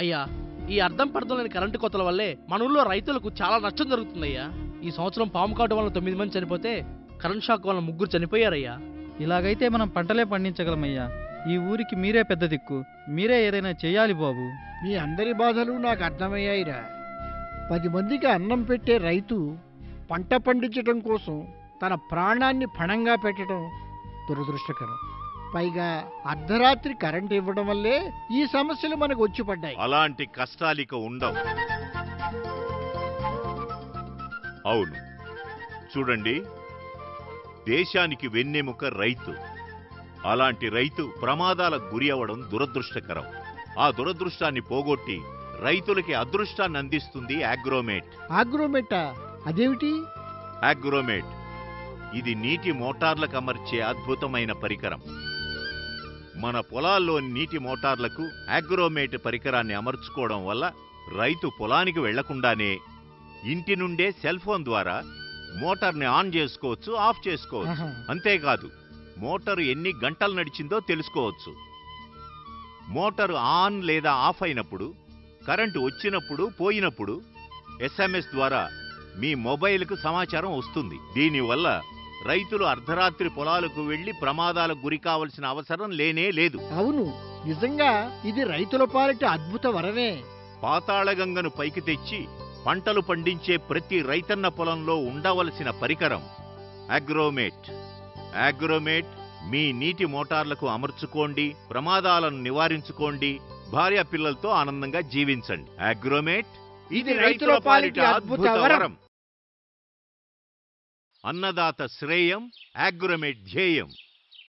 అయ్యా ఈ అర్థం పర్థం లేని కరెంటు కోతల వల్లే మన ఊళ్ళో రైతులకు చాలా నష్టం జరుగుతుందయ్యా ఈ సంవత్సరం పాము కాటు వల్ల తొమ్మిది మంది చనిపోతే కరెంట్ షాక్ వల్ల ముగ్గురు చనిపోయారయ్యా ఇలాగైతే మనం పంటలే పండించగలమయ్యా ఈ ఊరికి మీరే పెద్ద దిక్కు మీరే ఏదైనా చేయాలి బాబు మీ అందరి బాధలు నాకు అర్థమయ్యాయిరా పది మందికి అన్నం పెట్టే రైతు పంట పండించడం కోసం తన ప్రాణాన్ని పణంగా పెట్టడం దురదృష్టకరం పైగా అర్ధరాత్రి కరెంట్ ఇవ్వడం వల్లే ఈ సమస్యలు మనకు వచ్చి పడ్డాయి అలాంటి కష్టాలిక ఉండవు అవును చూడండి దేశానికి వెన్నెముక రైతు అలాంటి రైతు ప్రమాదాలకు గురి అవ్వడం దురదృష్టకరం ఆ దురదృష్టాన్ని పోగొట్టి రైతులకి అదృష్టాన్ని అందిస్తుంది ఆగ్రోమేట్ ఆగ్రోమెట అదేమిటి ఆగ్రోమేట్ ఇది నీటి మోటార్లకు అమర్చే అద్భుతమైన పరికరం మన పొలాల్లో నీటి మోటార్లకు ఆగ్రోమేట్ పరికరాన్ని అమర్చుకోవడం వల్ల రైతు పొలానికి వెళ్లకుండానే ఇంటి నుండే సెల్ ఫోన్ ద్వారా మోటార్ని ఆన్ చేసుకోవచ్చు ఆఫ్ చేసుకోవచ్చు ఆహా. అంతేకాదు మోటారు ఎన్ని గంటలు నడిచిందో తెలుసుకోవచ్చు మోటారు ఆన్ లేదా ఆఫ్ అయినప్పుడు కరెంటు వచ్చినప్పుడు పోయినప్పుడు ఎస్ఎంఎస్ ద్వారా మీ మొబైల్కు సమాచారం వస్తుంది దీనివల్ల రైతులు అర్ధరాత్రి పొలాలకు వెళ్లి ప్రమాదాలకు గురి కావలసిన అవసరం లేనే లేదు అవును నిజంగా ఇది రైతుల పాలిట అద్భుత వరమే పాతాళగంగను పైకి తెచ్చి పంటలు పండించే ప్రతి రైతన్న పొలంలో ఉండవలసిన పరికరం అగ్రోమేట్ అగ్రోమేట్ మీ నీటి మోటార్లకు అమర్చుకోండి ప్రమాదాలను నివారించుకోండి భార్య పిల్లలతో ఆనందంగా జీవించండి అగ్రోమేట్ ఇది రైతుల పాలిట అద్భుత వరం అన్నదాత శ్రేయం అగ్రోమేట్ ధ్యేయం